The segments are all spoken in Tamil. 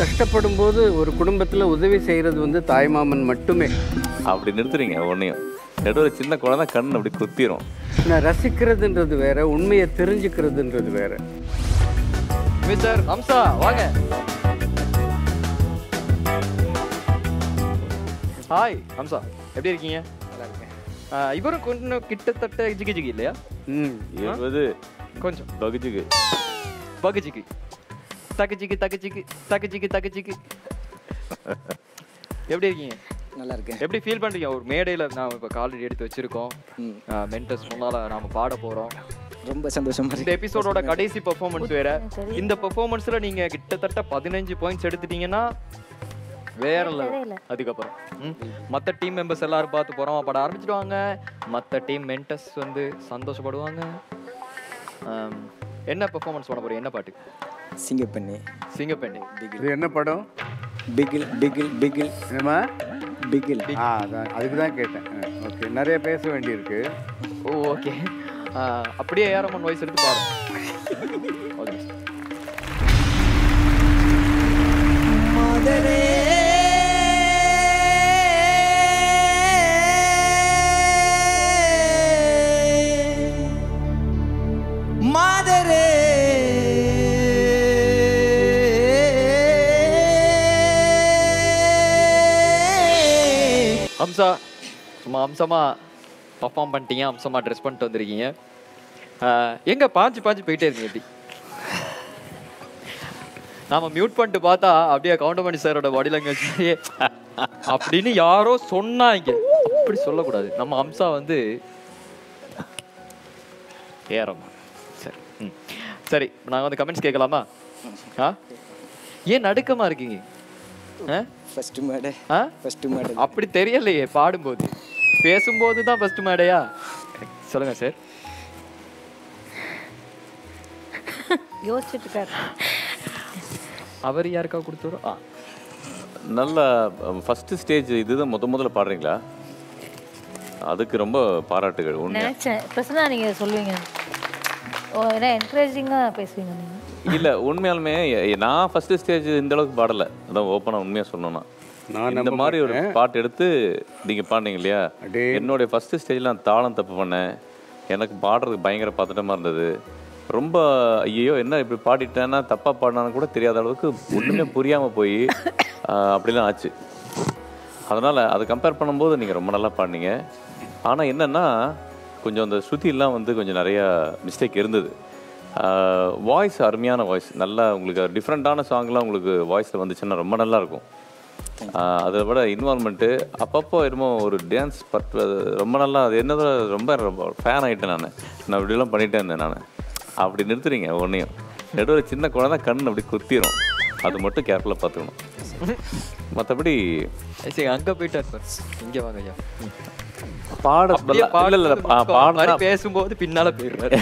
கஷ்டப்படும் போது ஒரு குடும்பத்தில் உதவி செய்கிறது வந்து தாய்மாமன் மட்டுமே அப்படி நிறுத்துறீங்க ஒன்றையும் நடுவில் சின்ன குழந்தை கண் அப்படி குத்திரும் நான் ரசிக்கிறதுன்றது வேற உண்மையை தெரிஞ்சுக்கிறதுன்றது வேற மிஸ்டர் ஹம்சா வாங்க ஹாய் ஹம்சா எப்படி இருக்கீங்க நல்லா இருக்கேன் இவரும் கொஞ்சம் கிட்டத்தட்ட ஜிகி ஜிகி இல்லையா ம் இருபது கொஞ்சம் பகுஜுக்கு பகு ஜிகி தக்கு ஜிகி தக்கு ஜிகி தக்கு ஜிகி தக்கு ஜிகி எப்படி இருக்கீங்க நல்லா இருக்கேன் எப்படி ஃபீல் பண்றீங்க ஒரு மேடையில நான் இப்போ காலடி எடுத்து வச்சிருக்கோம் ம். மென்டர்ஸ் முன்னால நாம பாட போறோம் ரொம்ப சந்தோஷமா இந்த இருக்கு எபிசோடோட கடைசி பெர்ஃபார்மன்ஸ் வேற இந்த பெர்ஃபார்மன்ஸ்ல நீங்க கிட்டத்தட்ட பதினஞ்சு பாயிண்ட்ஸ் எடுத்துட்டீங்கன்னா வேற லெவல் அதுக்கப்புறம் ம். மத்த டீம் மெம்பர்ஸ் எல்லாரும் பார்த்து போறோம் பட ஆரம்பிச்சிடுவாங்க மத்த டீம் மென்டர்ஸ் வந்து சந்தோஷப்படுவாங்க ஆம், என்ன பெர்ஃபார்மன்ஸ் பண்ண போறீங்க என்ன பாட்டு சிங்கப்பண்ணி சிங்கப்பெண்ணை இது என்ன படம் பிகில் பிகில் பிகில் என்னம்மா பிகில் ஆ அதான் அதுக்கு தான் கேட்டேன் ஓகே நிறைய பேச வேண்டியிருக்கு ஓ ஓகே அப்படியே ஏரமன் வாய்ஸ் எடுத்து பாருங்க ஓகே மாதரே அம்சா சும்மா அம்சமா பர்ஃபார்ம் பண்ணிட்டீங்க அம்சமா ட்ரெஸ் பண்ணிட்டு வந்திருக்கீங்க ஆஹ், எங்க பாஞ்சு பாஞ்சு போயிட்டே இருக்கீங்க எப்படி நாம மியூட் பண்ணிட்டு பார்த்தா அப்படியே கவுண்டமணி சாரோட பாடி லாங்குவேஜ் அப்படின்னு யாரோ சொன்னாங்க அப்படி சொல்லக்கூடாது நம்ம அம்சா வந்து ஏறமா சரி ம் சரி நாங்கள் வந்து கமெண்ட்ஸ் கேட்கலாமா ஆ ஏன் நடுக்கமா இருக்கீங்க ஆ ஃபர்ஸ்ட் மேடை ஆ ஃபர்ஸ்ட் மேடை அப்படி தெரியலையே பாடும்போது பேசும்போது தான் ஃபர்ஸ்ட் மேடையா சொல்லுங்க சார் யோசிச்சுட்டு இருக்காரு அவர் யாருக்கா கொடுத்துறோம் ஆ நல்ல ஃபஸ்ட்டு ஸ்டேஜ் இதுதான் முத முதல்ல பாடுறீங்களா அதுக்கு ரொம்ப பாராட்டுகள் உண்மையா நினைச்சேன் இப்பதான் நீங்க சொல்லுவீங்க ஓ ஏன்னா என்கரேஜிங்காக பேசுவீங்க நீங்க இல்ல உண்மையாலுமே எ- நான் ஃபர்ஸ்ட் ஸ்டேஜ் இந்த அளவுக்கு பாடல அதான் ஓப்பனா உண்மையா சொன்னோன்னா நான் இந்த நம்ப மாதிரி ஒரு பாட்டு எடுத்து நீங்க பாடுனீங்க இல்லையா அடே. என்னுடைய ஃபர்ஸ்ட் ஸ்டேஜ்ல நான் தாளம் தப்பு பண்ணேன் எனக்கு பாடுறதுக்கு பயங்கர பதட்டமா இருந்தது ரொம்ப ஐயோ என்ன இப்படி பாடிட்டேன்னா தப்பா பாடினான்னு கூட தெரியாத அளவுக்கு ஒண்ணுமே புரியாம போய் ஆஹ், அப்படிலாம் ஆச்சு அதனால அதை கம்பேர் பண்ணும்போது நீங்க ரொம்ப நல்லா பாடினீங்க ஆனா என்னன்னா கொஞ்சம் அந்த ஸ்ருதியெல்லாம் வந்து கொஞ்சம் நிறைய மிஸ்டேக் இருந்தது வாய்ஸ் அருமையான வாய்ஸ் நல்லா உங்களுக்கு டிஃப்ரெண்ட்டான சாங்லாம் உங்களுக்கு வாய்ஸில் வந்துச்சுன்னா ரொம்ப நல்லா இருக்கும் ஆஹ் அதை விட இன்வால்மெண்ட்டு அப்பப்போ என்னமோ ஒரு டான்ஸ் பட் ரொம்ப நல்லா அது என்னதோ ரொம்ப ரொம்ப ஃபேன் ஆகிட்டேன் நான் நான் இப்படிலாம் பண்ணிட்டே இருந்தேன் நான் அப்படி நிறுத்துறீங்க ஒன்றையும் நடுவில் சின்ன குழந்தை கண் அப்படி குத்திரும் அது மட்டும் கேர்ஃபுல்லாக பார்த்துக்கணும் மற்றபடி சரி அங்க போயிட்டார் சார் இங்க வாங்க ஐயா பாட அப்படியே இல்ல இல்ல பாடும்போது பா- பாடுனா மாதிரி பேசும்போது பின்னால போயிடுறாரு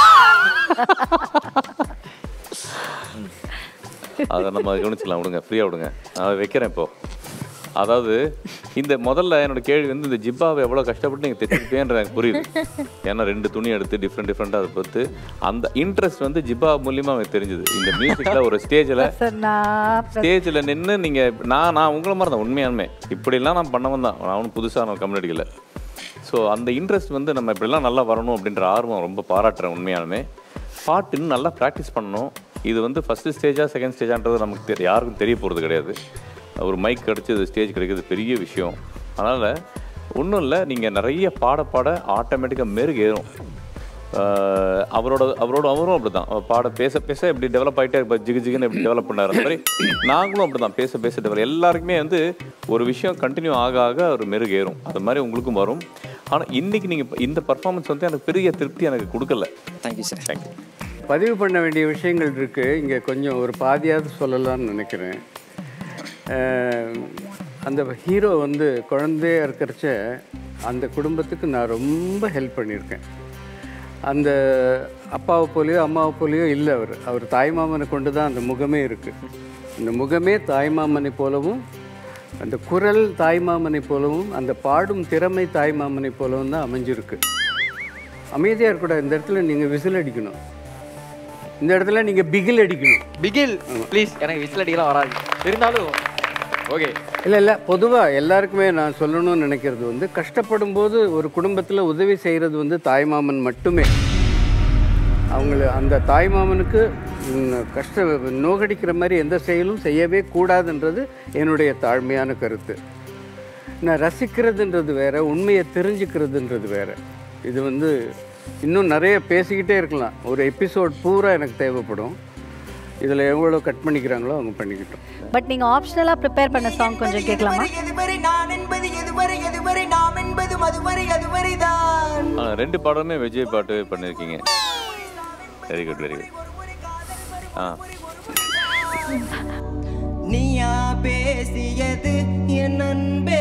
அதை நம்ம கவனிச்சிடலாம் விடுங்க ஃப்ரீயாக விடுங்க நான் வைக்கிறேன் இப்போ அதாவது இந்த முதல்ல என்னோட கேள்வி வந்து இந்த ஜிப்பாவை எவ்வளோ கஷ்டப்பட்டு நீங்கள் தைச்சிருப்பேன்ற எனக்கு புரியுது ஏன்னா ரெண்டு துணி எடுத்து டிஃப்ரெண்ட் டிஃப்ரெண்ட்டாக அதை பார்த்து அந்த இன்ட்ரெஸ்ட் வந்து ஜிப்பா மூலியமாக எனக்கு தெரிஞ்சுது இந்த மியூசிக்கில் ஒரு ஸ்டேஜில் சார் நான் ஸ்டேஜில் நின்று நீங்கள் நான் நான் உங்களை மாதிரி தான் உண்மையாலுமே இப்படிலாம் நான் பண்ணவன் தான் நான் ஒன்றும் புதுசாக நான் கம்யூனிட்டியில் ஸோ அந்த இன்ட்ரெஸ்ட் வந்து நம்ம இப்படிலாம் நல்லா வரணும் அப்படின்ற ஆர்வம் ரொம்ப பாராட்டுறேன் உண்மையாலுமே பாட்டு இன்னும் நல்லா ப்ராக்டிஸ் பண்ணணும் இது வந்து ஃபஸ்ட்டு ஸ்டேஜா செகண்ட் ஸ்டேஜான்றது நமக்கு தெரி யாருக்கும் தெரிய போகிறது கிடையாது ஒரு மைக் கிடச்சி இது ஸ்டேஜ் கிடைக்கிறது பெரிய விஷயம் அதனால் ஒன்றும் இல்லை நீங்கள் நிறைய பாட பாட ஆட்டோமேட்டிக்காக மெருகு ஏறும் ஆஹ் அவரோட அவரோட அவரும் அப்படிதான் அவர் பாட பேச பேச இப்படி டெவலப் ஆகிட்டே இப்போ ஜிகு ஜிகுன்னு எப்படி டெவலப் பண்ணாரு அந்த மாதிரி நாங்களும் அப்படிதான் பேச பேச டெவலப் எல்லாருக்குமே வந்து ஒரு விஷயம் கண்டினியூ ஆக ஆக ஒரு மெருகு ஏறும் அது மாதிரி உங்களுக்கும் வரும் ஆனால் இன்னைக்கு நீங்கள் இந்த பர்ஃபார்மன்ஸ் வந்து எனக்கு பெரிய திருப்தி எனக்கு கொடுக்கல தேங்க்யூ சார் தேங்க்யூ பதிவு பண்ண வேண்டிய விஷயங்கள் இருக்குது இங்கே கொஞ்சம் ஒரு பாதியாவது சொல்லலாம்னு நினைக்கிறேன் அஹ், அந்த ஹீரோ வந்து குழந்தையா இருக்கிறச்ச அந்த குடும்பத்துக்கு நான் ரொம்ப ஹெல்ப் பண்ணியிருக்கேன் அந்த அப்பாவை போலியோ அம்மாவை போலியோ இல்லை அவர் அவர் தாய்மாமனை கொண்டு தான் அந்த முகமே இருக்குது அந்த முகமே தாய்மாமனை போலவும் அந்த குரல் தாய்மாமனை போலவும் அந்த பாடும் திறமை தாய்மாமனை போலவும் தான் அமைஞ்சிருக்கு அமைதியாக இருக்கக்கூடாது இந்த இடத்துல நீங்கள் விசில் அடிக்கணும் இந்த இடத்துல நீங்கள் பிகில் அடிக்கணும் பிகில் ப்ளீஸ் எனக்கு விசில் அடிக்கலாம் வராது இருந்தாலும் ஓகே இல்லை இல்லை பொதுவாக எல்லாருக்குமே நான் சொல்லணும்னு நினைக்கிறது வந்து கஷ்டப்படும் போது ஒரு குடும்பத்தில் உதவி செய்கிறது வந்து தாய்மாமன் மட்டுமே அவங்கள அந்த தாய்மாமனுக்கு ம், கஷ்ட நோகடிக்கிற மாதிரி எந்த செயலும் செய்யவே கூடாதுன்றது என்னுடைய தாழ்மையான கருத்து நான் ரசிக்கிறதுன்றது வேற உண்மையை தெரிஞ்சுக்கிறதுன்றது வேற இது வந்து இன்னும் நிறைய பேசிக்கிட்டே இருக்கலாம் ஒரு எபிசோட் பூரா எனக்கு தேவைப்படும் இதில் எவ்வளோ கட் பண்ணிக்கிறாங்களோ அவங்க பண்ணிக்கிட்டோம் பட் நீங்க ஆப்ஷனலா ப்ரிப்பேர் பண்ண சாங் கொஞ்சம் கேட்கலாமா எதுவரை நான் என்பது எதுவரை எதுவரை நாம் என்பது மதுவரை அதுவரை தான் ஆ, ரெண்டு பாடலுமே விஜய் பாட்டு பண்ணியிருக்கீங்க வெரி குட் வெரி குட் ஆ நீயா பேசியது என் அன்பே